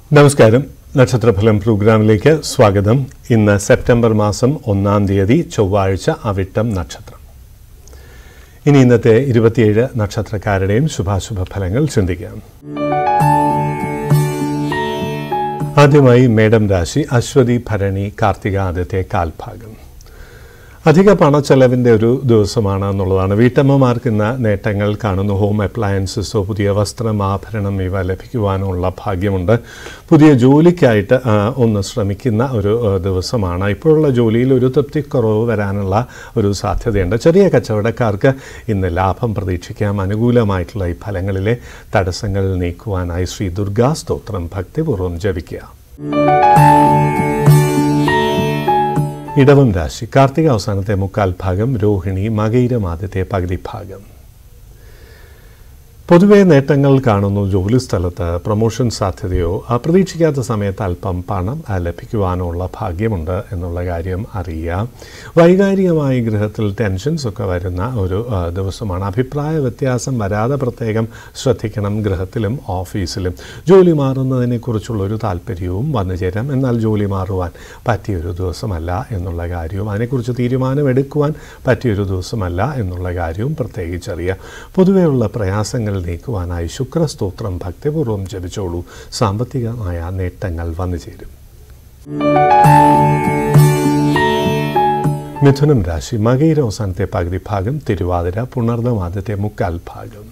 നമസ്കാരം നക്ഷത്രഫലം പ്രോഗ്രാമിലേക്ക് സ്വാഗതം ഇന്ന് സെപ്റ്റംബർ മാസം ഒന്നാം തീയതി ചൊവ്വാഴ്ച അവിട്ടം നക്ഷത്രം ഇനി ഇന്നത്തെ ഇരുപത്തിയേഴ് നക്ഷത്രക്കാരുടെയും ശുഭാശുഭ ഫലങ്ങൾ ചിന്തിക്കാം ആദ്യമായി മേഡം രാശി അശ്വതി ഭരണി കാർത്തിക ആദ്യത്തെ കാൽഭാഗം അധിക പണച്ചെലവിൻ്റെ ഒരു ദിവസമാണ് എന്നുള്ളതാണ് വീട്ടമ്മമാർക്ക് ഇന്ന് നേട്ടങ്ങൾ കാണുന്നു ഹോം അപ്ലയൻസസോ പുതിയ വസ്ത്രം ആഭരണം ഇവ ലഭിക്കുവാനുള്ള ഭാഗ്യമുണ്ട് പുതിയ ജോലിക്കായിട്ട് ആ, ഒന്ന് ശ്രമിക്കുന്ന ഒരു ആ, ദിവസമാണ് ഇപ്പോഴുള്ള ജോലിയിൽ ഒരു തൃപ്തിക്കുറവ് വരാനുള്ള ഒരു സാധ്യതയുണ്ട് ചെറിയ കച്ചവടക്കാർക്ക് ഇന്ന് ലാഭം പ്രതീക്ഷിക്കാം അനുകൂലമായിട്ടുള്ള ഈ ഫലങ്ങളിലെ തടസ്സങ്ങൾ നീക്കുവാനായി ശ്രീ ദുർഗാ സ്തോത്രം ഭക്തിപൂർവ്വം ജപിക്കുക ഇടവം രാശി കാർത്തിക അവസാനത്തെ മുക്കാൽ ഭാഗം രോഹിണി മകയിരം ആദ്യത്തെ പകുതി ഭാഗം പൊതുവെ നേട്ടങ്ങൾ കാണുന്നു ജോലി സ്ഥലത്ത് പ്രൊമോഷൻ സാധ്യതയോ അപ്രതീക്ഷിക്കാത്ത സമയത്ത് അല്പം പണം ആ, ലഭിക്കുവാനുള്ള ഭാഗ്യമുണ്ട് എന്നുള്ള കാര്യം അറിയാം വൈകാരികമായി ഗൃഹത്തിൽ ടെൻഷൻസ് ഒക്കെ വരുന്ന ഒരു ആ, ദിവസമാണ് അഭിപ്രായ വ്യത്യാസം വരാതെ പ്രത്യേകം ശ്രദ്ധിക്കണം ഗൃഹത്തിലും ഓഫീസിലും ജോലി മാറുന്നതിനെക്കുറിച്ചുള്ള ഒരു താല്പര്യവും വന്നു ചേരാം എന്നാൽ ജോലി മാറുവാൻ പറ്റിയൊരു ദിവസമല്ല എന്നുള്ള കാര്യവും അതിനെക്കുറിച്ച് തീരുമാനമെടുക്കുവാൻ പറ്റിയൊരു ദിവസമല്ല എന്നുള്ള കാര്യവും പ്രത്യേകിച്ചറിയാം പൊതുവെയുള്ള പ്രയാസങ്ങൾ നീക്കുവാനായി ശുക്രസ്തോത്രം ഭക്തിപൂർവ്വം ജപിച്ചോളൂ സാമ്പത്തികമായ നേട്ടങ്ങൾ വന്നു ചേരും മിഥുനം രാശി മകയിര അവസാനത്തെ പകുതി ഭാഗം തിരുവാതിര പുണർദം ആദ്യത്തെ മുക്കാൽ ഭാഗം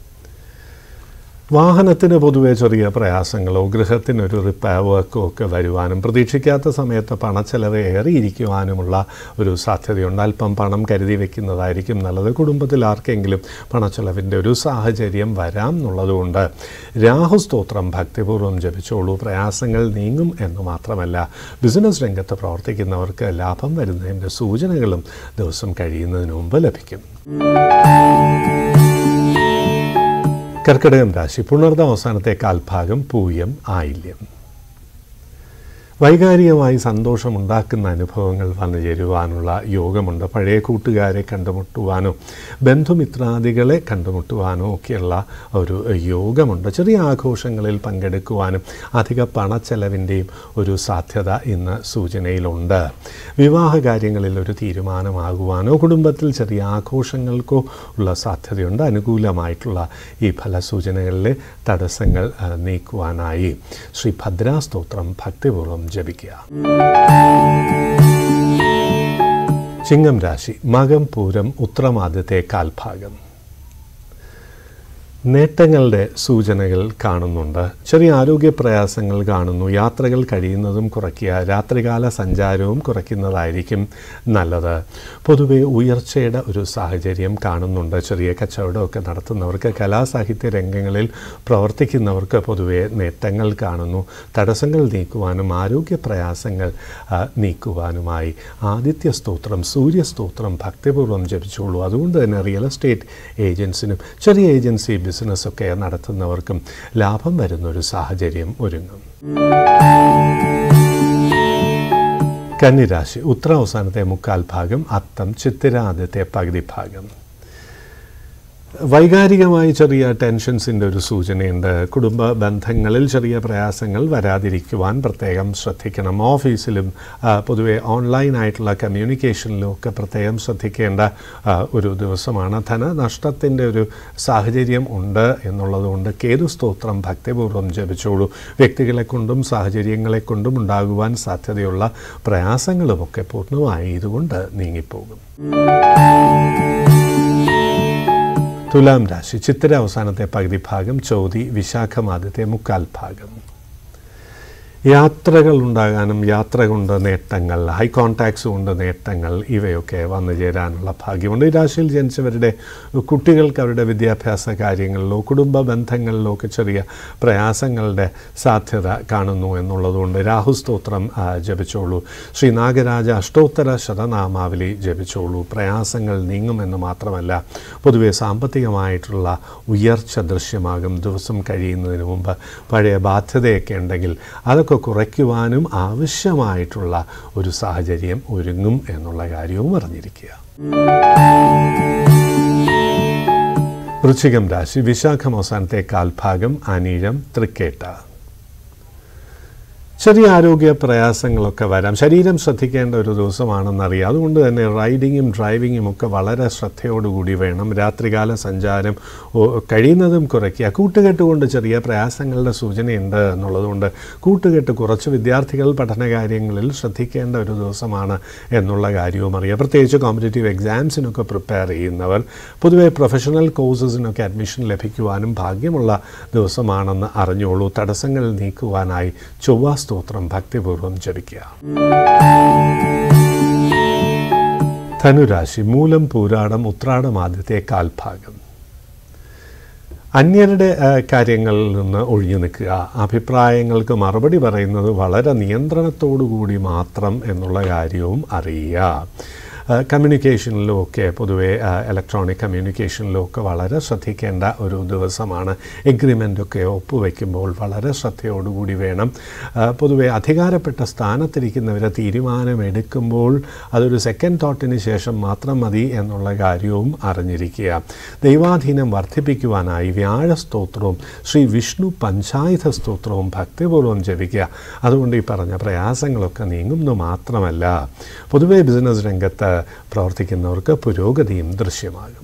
വാഹനത്തിന് പൊതുവെ ചെറിയ പ്രയാസങ്ങളോ ഗൃഹത്തിനൊരു റിപ്പയർ വർക്കോ ഒക്കെ വരുവാനും പ്രതീക്ഷിക്കാത്ത സമയത്ത് പണച്ചെലവ് ഏറിയിരിക്കുവാനുമുള്ള ഒരു സാധ്യതയുണ്ട് അല്പം പണം കരുതി വെക്കുന്നതായിരിക്കും നല്ലത് കുടുംബത്തിൽ ആർക്കെങ്കിലും പണച്ചെലവിൻ്റെ ഒരു സാഹചര്യം വരാം എന്നുള്ളതുകൊണ്ട് രാഹുസ്തോത്രം ഭക്തിപൂർവ്വം ജപിച്ചോളൂ പ്രയാസങ്ങൾ നീങ്ങും എന്ന് മാത്രമല്ല ബിസിനസ് രംഗത്ത് പ്രവർത്തിക്കുന്നവർക്ക് ലാഭം വരുന്നതിൻ്റെ സൂചനകളും ദിവസം കഴിയുന്നതിന് മുമ്പ് ലഭിക്കും കർക്കിടകം രാശി പുണർദ അവസാനത്തെ കാൽഭാഗം പൂയം ആയില്യം വൈകാരികമായി സന്തോഷമുണ്ടാക്കുന്ന അനുഭവങ്ങൾ വന്നു ചേരുവാനുള്ള യോഗമുണ്ട് പഴയ കൂട്ടുകാരെ കണ്ടുമുട്ടുവാനോ ബന്ധുമിത്രാദികളെ കണ്ടുമുട്ടുവാനോ ഒക്കെയുള്ള ഒരു യോഗമുണ്ട് ചെറിയ ആഘോഷങ്ങളിൽ പങ്കെടുക്കുവാനും അധിക പണച്ചെലവിൻ്റെയും ഒരു സാധ്യത ഇന്ന് സൂചനയിലുണ്ട് വിവാഹ കാര്യങ്ങളിൽ ഒരു തീരുമാനമാകുവാനോ കുടുംബത്തിൽ ചെറിയ ആഘോഷങ്ങൾക്കോ ഉള്ള സാധ്യതയുണ്ട് അനുകൂലമായിട്ടുള്ള ഈ ഫലസൂചനകളിലെ തടസ്സങ്ങൾ ആ, നീക്കുവാനായി ശ്രീ ഭദ്രാസ്തോത്രം ഭക്തിപൂർവ്വം ജപിക്കുക ചിങ്ങം രാശി മകം പൂരം ഉത്രമാദ്യത്തെ കാൽഭാഗം നേട്ടങ്ങളുടെ സൂചനകൾ കാണുന്നുണ്ട് ചെറിയ ആരോഗ്യ പ്രയാസങ്ങൾ കാണുന്നു യാത്രകൾ കഴിയുന്നതും കുറയ്ക്കുക രാത്രികാല സഞ്ചാരവും കുറയ്ക്കുന്നതായിരിക്കും നല്ലത് പൊതുവെ ഉയർച്ചയുടെ ഒരു സാഹചര്യം കാണുന്നുണ്ട് ചെറിയ കച്ചവടമൊക്കെ നടത്തുന്നവർക്ക് കലാസാഹിത്യ രംഗങ്ങളിൽ പ്രവർത്തിക്കുന്നവർക്ക് പൊതുവെ നേട്ടങ്ങൾ കാണുന്നു തടസ്സങ്ങൾ നീക്കുവാനും ആരോഗ്യ പ്രയാസങ്ങൾ ആ, നീക്കുവാനുമായി ആദിത്യ സ്തോത്രം സൂര്യസ്തോത്രം ഭക്തിപൂർവ്വം ജപിച്ചോളൂ അതുകൊണ്ട് തന്നെ റിയൽ എസ്റ്റേറ്റ് ഏജൻസിനും ചെറിയ ഏജൻസി ബിസിനസ്സൊക്കെ നടത്തുന്നവർക്കും ലാഭം വരുന്നൊരു സാഹചര്യം ഒരുങ്ങും കന്നിരാശി ഉത്തര അവസാനത്തെ മുക്കാൽ ഭാഗം അത്തം ചിത്തിര ആദ്യത്തെ പകുതി ഭാഗം വൈകാരികമായി ചെറിയ ടെൻഷൻസിൻ്റെ ഒരു സൂചനയുണ്ട് കുടുംബ ബന്ധങ്ങളിൽ ചെറിയ പ്രയാസങ്ങൾ വരാതിരിക്കുവാൻ പ്രത്യേകം ശ്രദ്ധിക്കണം ഓഫീസിലും ആ, പൊതുവെ ഓൺലൈനായിട്ടുള്ള കമ്മ്യൂണിക്കേഷനിലും ഒക്കെ പ്രത്യേകം ശ്രദ്ധിക്കേണ്ട ആ, ഒരു ദിവസമാണ് ധനനഷ്ടത്തിൻ്റെ ഒരു സാഹചര്യം ഉണ്ട് എന്നുള്ളതുകൊണ്ട് കേതു സ്തോത്രം ഭക്തിപൂർവ്വം ജപിച്ചോളൂ വ്യക്തികളെ കൊണ്ടും സാഹചര്യങ്ങളെ കൊണ്ടും ഉണ്ടാകുവാൻ സാധ്യതയുള്ള പ്രയാസങ്ങളുമൊക്കെ പൂർണ്ണമായി ഇതുകൊണ്ട് നീങ്ങിപ്പോകും തുലാം രാശി ചിത്തിര അവസാനത്തെ പകുതി ഭാഗം ചോതി വിശാഖം ആദ്യത്തെ മുക്കാൽ ഭാഗം യാത്രകൾ ഉണ്ടാകാനും യാത്ര കൊണ്ട് നേട്ടങ്ങൾ ഹൈ കോൺടാക്ട്സ് കൊണ്ട് നേട്ടങ്ങൾ ഇവയൊക്കെ വന്നു ചേരാനുള്ള ഭാഗ്യമുണ്ട് ഈ രാശിയിൽ ജനിച്ചവരുടെ കുട്ടികൾക്ക് അവരുടെ വിദ്യാഭ്യാസ കാര്യങ്ങളിലോ കുടുംബ ബന്ധങ്ങളിലോ ഒക്കെ ചെറിയ പ്രയാസങ്ങളുടെ സാധ്യത കാണുന്നു എന്നുള്ളതുകൊണ്ട് രാഹുസ്തോത്രം ആ, ജപിച്ചോളൂ ശ്രീ നാഗരാജ അഷ്ടോത്തര ശതനാമാവലി ജപിച്ചോളൂ പ്രയാസങ്ങൾ നീങ്ങുമെന്ന് മാത്രമല്ല പൊതുവെ സാമ്പത്തികമായിട്ടുള്ള ഉയർച്ച ദൃശ്യമാകും ദിവസം കഴിയുന്നതിന് മുമ്പ് പഴയ ബാധ്യതയൊക്കെ ഉണ്ടെങ്കിൽ അതൊക്കെ കുറയ്ക്കുവാനും ആവശ്യമായിട്ടുള്ള ഒരു സാഹചര്യം ഒരുങ്ങും എന്നുള്ള കാര്യവും അറിഞ്ഞിരിക്കുക വൃശ്ചികം രാശി വിശാഖം അവസാനത്തെ കാൽഭാഗം അനീഴം തൃക്കേട്ട ചെറിയ ആരോഗ്യ പ്രയാസങ്ങളൊക്കെ വരാം ശരീരം ശ്രദ്ധിക്കേണ്ട ഒരു ദിവസമാണെന്നറിയാം അതുകൊണ്ട് തന്നെ റൈഡിങ്ങും ഡ്രൈവിങ്ങും ഒക്കെ വളരെ ശ്രദ്ധയോടുകൂടി വേണം രാത്രികാല സഞ്ചാരം ഓ- കഴിയുന്നതും കുറയ്ക്കുക കൂട്ടുകെട്ട് കൊണ്ട് ചെറിയ പ്രയാസങ്ങളുടെ സൂചനയുണ്ട് എന്നുള്ളതുകൊണ്ട് കൂട്ടുകെട്ട് കുറച്ച് വിദ്യാർത്ഥികൾ പഠനകാര്യങ്ങളിൽ ശ്രദ്ധിക്കേണ്ട ഒരു ദിവസമാണ് എന്നുള്ള കാര്യവും അറിയാം പ്രത്യേകിച്ച് കോമ്പറ്റേറ്റീവ് എക്സാംസിനൊക്കെ പ്രിപ്പയർ ചെയ്യുന്നവർ പൊതുവെ പ്രൊഫഷണൽ കോഴ്സസിനൊക്കെ അഡ്മിഷൻ ലഭിക്കുവാനും ഭാഗ്യമുള്ള ദിവസമാണെന്ന് അറിഞ്ഞോളൂ തടസ്സങ്ങൾ നീക്കുവാനായി ചൊവ്വ സ്തോത്രം ഭക്തിപൂർവ്വം ജപിക്കുക ധനുരാശി മൂലം പൂരാടം ഉത്രാടം ആദ്യത്തെ കാൽഭാഗം അന്യരുടെ ആ, കാര്യങ്ങളിൽ നിന്ന് ഒഴിഞ്ഞു നിൽക്കുക അഭിപ്രായങ്ങൾക്ക് മറുപടി പറയുന്നത് വളരെ നിയന്ത്രണത്തോടു കൂടി മാത്രം എന്നുള്ള കാര്യവും അറിയുക ആ, കമ്മ്യൂണിക്കേഷനിലും ഒക്കെ പൊതുവെ ആ, ഇലക്ട്രോണിക് കമ്മ്യൂണിക്കേഷനിലും ഒക്കെ വളരെ ശ്രദ്ധിക്കേണ്ട ഒരു ദിവസമാണ് എഗ്രിമെൻ്റൊക്കെ ഒപ്പുവെക്കുമ്പോൾ വളരെ ശ്രദ്ധയോടുകൂടി വേണം ആ, പൊതുവെ അധികാരപ്പെട്ട സ്ഥാനത്തിരിക്കുന്നവരെ തീരുമാനമെടുക്കുമ്പോൾ അതൊരു സെക്കൻഡ് തോട്ടിന് ശേഷം മാത്രം മതി എന്നുള്ള കാര്യവും അറിഞ്ഞിരിക്കുക ദൈവാധീനം വർദ്ധിപ്പിക്കുവാനായി വ്യാഴ സ്തോത്രവും ശ്രീ വിഷ്ണു പഞ്ചായുധ സ്തോത്രവും ഭക്തിപൂർവ്വം ജപിക്കുക അതുകൊണ്ട് ഈ പറഞ്ഞ പ്രയാസങ്ങളൊക്കെ നീങ്ങുന്നു മാത്രമല്ല പൊതുവെ ബിസിനസ് രംഗത്ത് പ്രവർത്തിക്കുന്നവർക്ക് പുരോഗതിയും ദൃശ്യമാകും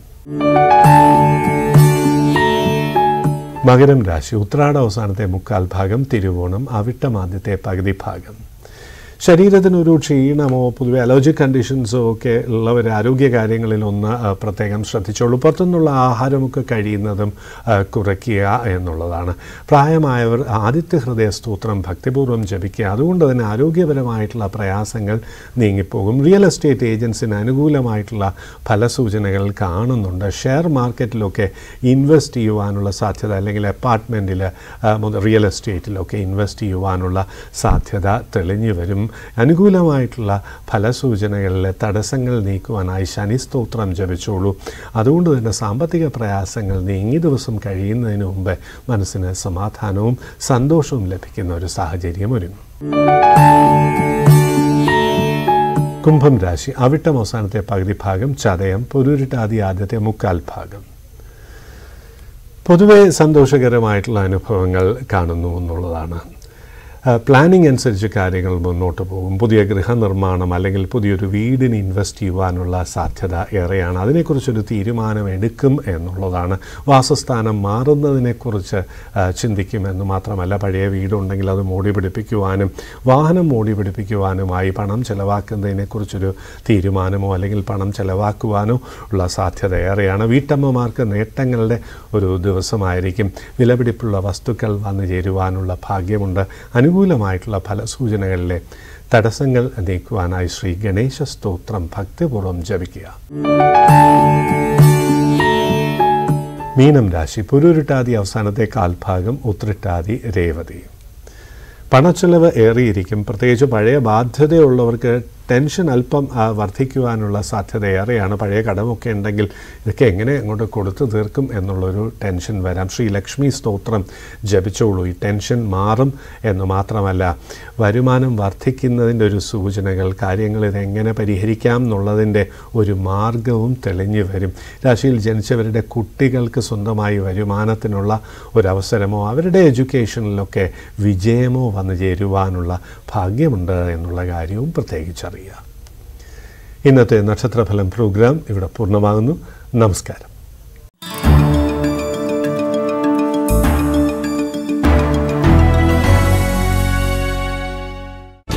മകരം രാശി ഉത്രാട അവസാനത്തെ മുക്കാൽ ഭാഗം തിരുവോണം അവിട്ടം ആദ്യത്തെ പകുതി ഭാഗം ശരീരത്തിനൊരു ക്ഷീണമോ പൊതുവെ അലർജിക് കണ്ടീഷൻസോ ഒക്കെ ഉള്ളവർ ആരോഗ്യ കാര്യങ്ങളിൽ ഒന്ന് ആ, പ്രത്യേകം ശ്രദ്ധിച്ചോളൂ പുറത്തുനിന്നുള്ള ആഹാരമൊക്കെ കഴിയുന്നതും ആ, കുറയ്ക്കുക എന്നുള്ളതാണ് പ്രായമായവർ ആദിത്യ ഹൃദയ സ്തോത്രം ഭക്തിപൂർവ്വം ജപിക്കുക അതുകൊണ്ട് തന്നെ ആരോഗ്യപരമായിട്ടുള്ള പ്രയാസങ്ങൾ നീങ്ങിപ്പോകും റിയൽ എസ്റ്റേറ്റ് ഏജൻസിന് അനുകൂലമായിട്ടുള്ള ഫലസൂചനകൾ കാണുന്നുണ്ട് ഷെയർ മാർക്കറ്റിലൊക്കെ ഇൻവെസ്റ്റ് ചെയ്യുവാനുള്ള സാധ്യത അല്ലെങ്കിൽ അപ്പാർട്ട്മെൻറ്റിൽ റിയൽ എസ്റ്റേറ്റിലൊക്കെ ഇൻവെസ്റ്റ് ചെയ്യുവാനുള്ള സാധ്യത തെളിഞ്ഞു വരും അനുകൂലമായിട്ടുള്ള ഫലസൂചനകളിലെ തടസ്സങ്ങൾ നീക്കുവാനായി ശനി സ്തോത്രം ജപിച്ചോളൂ അതുകൊണ്ട് തന്നെ സാമ്പത്തിക പ്രയാസങ്ങൾ നീങ്ങി ദിവസം കഴിയുന്നതിന് മുമ്പ് മനസ്സിന് സമാധാനവും സന്തോഷവും ലഭിക്കുന്ന ഒരു സാഹചര്യം ഒരുങ്ങും കുംഭം രാശി അവിട്ടം അവസാനത്തെ പകുതി ഭാഗം ചതയം പൊരുരുട്ടാതി ആദ്യത്തെ മുക്കാൽ ഭാഗം പൊതുവെ സന്തോഷകരമായിട്ടുള്ള അനുഭവങ്ങൾ കാണുന്നു എന്നുള്ളതാണ് പ്ലാനിംഗ് അനുസരിച്ച് കാര്യങ്ങൾ മുന്നോട്ട് പോകും പുതിയ ഗൃഹനിർമ്മാണം അല്ലെങ്കിൽ പുതിയൊരു വീടിന് ഇൻവെസ്റ്റ് ചെയ്യുവാനുള്ള സാധ്യത ഏറെയാണ് അതിനെക്കുറിച്ചൊരു തീരുമാനം എടുക്കും എന്നുള്ളതാണ് വാസസ്ഥാനം മാറുന്നതിനെക്കുറിച്ച് ആ, ചിന്തിക്കുമെന്ന് മാത്രമല്ല പഴയ വീടുണ്ടെങ്കിൽ അത് മോടി പിടിപ്പിക്കുവാനും വാഹനം മോടി പിടിപ്പിക്കുവാനുമായി പണം ചെലവാക്കുന്നതിനെക്കുറിച്ചൊരു തീരുമാനമോ അല്ലെങ്കിൽ പണം ചെലവാക്കുവാനോ ഉള്ള സാധ്യത ഏറെയാണ് വീട്ടമ്മമാർക്ക് നേട്ടങ്ങളുടെ ഒരു ദിവസമായിരിക്കും വിലപിടിപ്പുള്ള വസ്തുക്കൾ വന്നു ചേരുവാനുള്ള ഭാഗ്യമുണ്ട് അനുകൂലമായിട്ടുള്ള ഫലസൂചനകളിലെ തടസ്സങ്ങൾ നീക്കുവാനായി ശ്രീ ഗണേശ സ്തോത്രം ഭക്തിപൂർവ്വം ജപിക്കുക മീനം രാശി പുരുരുട്ടാതി അവസാനത്തെ കാൽഭാഗം ഉത്രിട്ടാതി രേവതി പണച്ചെലവ് ഏറിയിരിക്കും പ്രത്യേകിച്ച് പഴയ ബാധ്യതയുള്ളവർക്ക് ടെൻഷൻ അല്പം ആ, വർദ്ധിക്കുവാനുള്ള സാധ്യത ഏറെയാണ് പഴയ കടമൊക്കെ ഉണ്ടെങ്കിൽ ഇതൊക്കെ എങ്ങനെ അങ്ങോട്ട് കൊടുത്തു തീർക്കും എന്നുള്ളൊരു ടെൻഷൻ വരാം ശ്രീ ലക്ഷ്മി സ്തോത്രം ജപിച്ചോളൂ ഈ ടെൻഷൻ മാറും എന്ന് മാത്രമല്ല വരുമാനം വർദ്ധിക്കുന്നതിൻ്റെ ഒരു സൂചനകൾ കാര്യങ്ങൾ ഇതെങ്ങനെ പരിഹരിക്കാം എന്നുള്ളതിൻ്റെ ഒരു മാർഗവും തെളിഞ്ഞു വരും രാശിയിൽ ജനിച്ചവരുടെ കുട്ടികൾക്ക് സ്വന്തമായി വരുമാനത്തിനുള്ള ഒരവസരമോ അവരുടെ എഡ്യൂക്കേഷനിലൊക്കെ വിജയമോ വന്നു ചേരുവാനുള്ള ഭാഗ്യമുണ്ട് എന്നുള്ള കാര്യവും പ്രത്യേകിച്ചറിയുക ഇന്നത്തെ നക്ഷത്രഫലം പ്രോഗ്രാം ഇവിടെ പൂർണ്ണമാകുന്നു നമസ്കാരം